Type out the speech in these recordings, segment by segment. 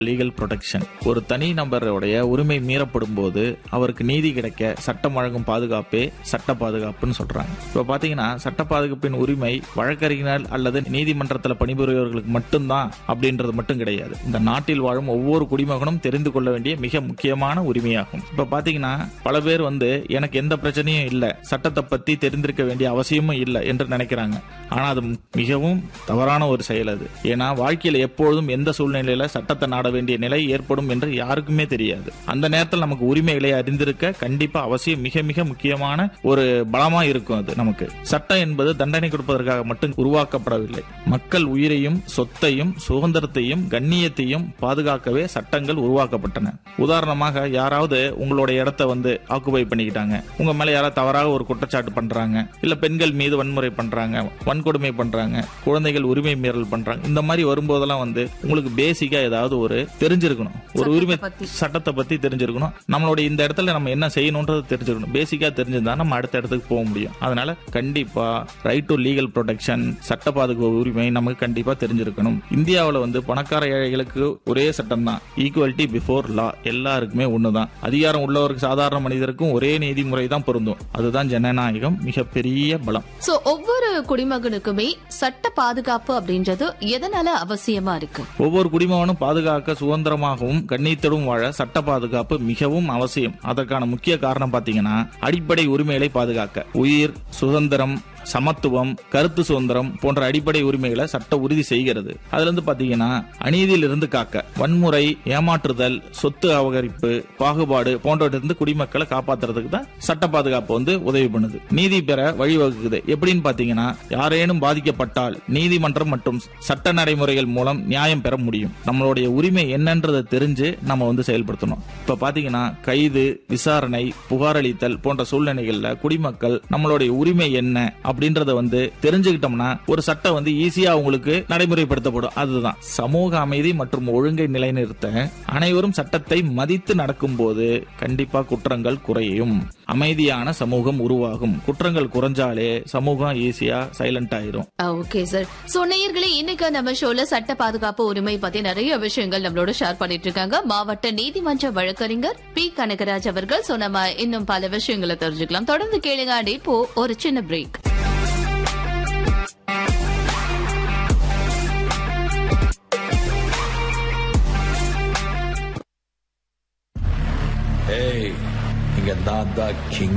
Legal protection ஒரு தனி நபருடைய உரிமை மீறப்படும் போது அவருக்கு நீதி கிடைக்க சட்டம் வழங்கும் பாதுகாப்பே சட்ட பாதுகாப்புன்னு சொல்றாங்க இப்ப பாத்தீங்கன்னா சட்ட பாதுகாப்பின் உரிமை வழக்கறிஞர் அல்லது நீதிமன்றத்தில் பணிபுரியவர்களுக்கு மட்டும்தான் அப்படின்றது மட்டும் கிடையாது இந்த நாட்டில் வாழும் ஒவ்வொரு குடிமகனும் தெரிந்து கொள்ள வேண்டிய மிக முக்கியமான உரிமையாகும் இப்ப பாத்தீங்கன்னா பல பேர் வந்து எனக்கு எந்த பிரச்சனையும் இல்ல சட்டத்தை பத்தி தெரிந்திருக்க வேண்டிய அவசியமும் இல்லை என்று நினைக்கிறாங்க ஆனா அது மிகவும் தவறான ஒரு செயல் அது ஏன்னா வாழ்க்கையில எப்பொழுதும் எந்த சூழ்நிலையில சட்டத்தை நாட வேண்டிய நிலை ஏற்படும் என்று யாருக்குமே தெரியாது அந்த நேரத்தில் நமக்கு உரிமைகளை அறிந்திருக்க கண்டிப்பா அவசியம் மிக மிக முக்கியமான ஒரு பலமா இருக்கும் அது நமக்கு சட்டம் என்பது தண்டனை கொடுப்பதற்காக மட்டும் உருவாக்கப்படவில்லை மக்கள் உயிரையும் சொத்தையும் சுதந்திரத்தையும் கண்ணியத்தையும் பாதுகாக்கவே சட்டங்கள் உருவாக்கப்பட்டன உதாரணமாக யாராவது உங்களுடைய இடத்த வந்து ஆக்குபை பண்ணிக்கிட்டாங்க உங்க மேல யாராவது தவறாக ஒரு குற்றச்சாட்டு பண்றாங்க இல்ல பெண்கள் மீது வன்முறை பண்றாங்க வன்கொடுமை பண்றாங்க குழந்தைகள் உரிமை மீறல் பண்றாங்க இந்த மாதிரி வரும்போதெல்லாம் வந்து உங்களுக்கு பேசிக்கா ஏதாவது ஒரு தெரிஞ்சிருக்கணும் ஒரு உரிமை பத்தி. சட்டத்தை பத்தி தெரிஞ்சிருக்கணும் நம்மளுடைய இந்த இடத்துல நம்ம என்ன செய்யணும்ன்றது தெரிஞ்சிருக்கணும் பேசிக்கா தெரிஞ்சிருந்தா நம்ம அடுத்த இடத்துக்கு போக முடியும் அதனால கண்டிப்பா ரைட் டு லீகல் ப்ரொடெக்ஷன் சட்ட பாதுகாப்பு உரிமை நமக்கு கண்டிப்பா தெரிஞ்சிருக்கணும் இந்தியாவுல வந்து பணக்கார ஏழைகளுக்கு ஒரே சட்டம் தான் ஈக்குவலிட்டி பிஃபோர் லா எல்லாருக்குமே ஒண்ணுதான் அதிகாரம் உள்ளவருக்கு சாதாரண மனிதருக்கும் ஒரே நீதிமுறை தான் பொருந்தும் அதுதான் ஜனநாயகம் மிகப்பெரிய பலம் சோ ஒவ்வொரு குடிமகனுக்குமே சட்ட பாதுகாப்பு அப்படின்றது எதனால அவசியமா இருக்கு ஒவ்வொரு குடிமகனும் பாதுகாக்க சுதந்திரமாகவும் கண்ணியத்தோடும் வாழ சட்ட பாதுகாப்பு மிகவும் அவசியம் அதற்கான முக்கிய காரணம் பாத்தீங்கன்னா அடிப்படை உரிமைகளை பாதுகாக்க உயிர் சுதந்திரம் சமத்துவம் கருத்து சுதந்திரம் போன்ற அடிப்படை உரிமைகளை சட்ட உறுதி செய்கிறது அதுல இருந்து பாத்தீங்கன்னா அநீதியில் இருந்து காக்க வன்முறை ஏமாற்றுதல் சொத்து அபகரிப்பு பாகுபாடு போன்றவற்றிலிருந்து குடிமக்களை காப்பாத்துறதுக்கு தான் சட்ட பாதுகாப்பு வந்து உதவி பண்ணுது நீதி பெற வழிவகுக்குது எப்படின்னு பாத்தீங்கன்னா யாரேனும் பாதிக்கப்பட்டால் நீதிமன்றம் மற்றும் சட்ட நடைமுறைகள் மூலம் நியாயம் பெற முடியும் நம்மளுடைய உரிமை என்னன்றதை தெரிஞ்சு நம்ம வந்து செயல்படுத்தணும் இப்ப பாத்தீங்கன்னா கைது விசாரணை புகாரளித்தல் போன்ற சூழ்நிலைகள்ல குடிமக்கள் நம்மளுடைய உரிமை என்ன அப்படின்றத வந்து தெரிஞ்சுக்கிட்டோம்னா ஒரு சட்டம் வந்து ஈஸியா உங்களுக்கு நடைமுறைப்படுத்தப்படும் அதுதான் சமூக அமைதி மற்றும் ஒழுங்கை நிலைநிறுத்த அனைவரும் சட்டத்தை மதித்து நடக்கும்போது கண்டிப்பா குற்றங்கள் குறையும் அமைதியான சமூகம் உருவாகும் குற்றங்கள் குறைஞ்சாலே சமூகம் ஈஸியா சைலண்ட் ஆயிரும் ஓகே சார் சோ நேயர்களே இன்னைக்கு நம்ம ஷோல சட்ட பாதுகாப்பு உரிமை பத்தி நிறைய விஷயங்கள் நம்மளோட ஷேர் பண்ணிட்டு இருக்காங்க மாவட்ட நீதிமன்ற வழக்கறிஞர் பி கனகராஜ் அவர்கள் சோ நம்ம இன்னும் பல விஷயங்களை தெரிஞ்சுக்கலாம் தொடர்ந்து கேளுங்க அண்ட் இப்போ ஒரு சின்ன பிரேக் ஏய் இங்க நான் தான் கிங்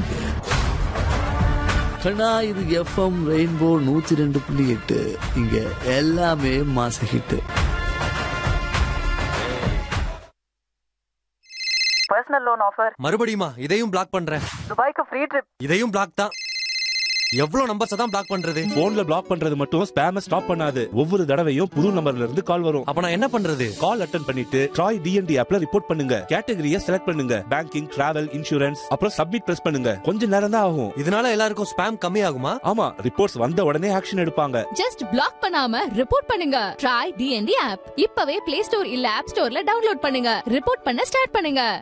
கண்ணா இது எஃப்எம் ரெயின்போ நூத்தி ரெண்டு புள்ளி எட்டு இங்க எல்லாமே மாச ஹிட் பர்சனல் லோன் ஆஃபர் மறுபடியுமா இதையும் பிளாக் பண்றேன் துபாய்க்கு ஃப்ரீ ட்ரிப் இதையும் பிளாக் தான் எவ்வளவு நம்பர்ஸ் தான் பிளாக் பண்றது போன்ல பிளாக் பண்றது மட்டும் ஸ்பேம ஸ்டாப் பண்ணாது ஒவ்வொரு தடவையும் புது நம்பர்ல இருந்து கால் வரும் அப்ப நான் என்ன பண்றது கால் அட்டன் பண்ணிட்டு ட்ராய் டிஎன்டி ஆப்ல ரிப்போர்ட் பண்ணுங்க கேட்டகரியை செலக்ட் பண்ணுங்க பேங்கிங் டிராவல் இன்சூரன்ஸ் அப்புறம் சப்மிட் பிரஸ் பண்ணுங்க கொஞ்ச நேரம் தான் ஆகும் இதனால எல்லாருக்கும் ஸ்பேம் கம்மி ஆகுமா ஆமா ரிப்போர்ட்ஸ் வந்த உடனே ஆக்ஷன் எடுப்பாங்க ஜஸ்ட் பிளாக் பண்ணாம ரிப்போர்ட் பண்ணுங்க ட்ரை டிஎன்டி ஆப் இப்பவே பிளே ஸ்டோர் இல்ல ஆப் ஸ்டோர்ல டவுன்லோட் பண்ணுங்க ரிப்போர்ட் பண்ண ஸ்டார்ட் பண்ணுங்க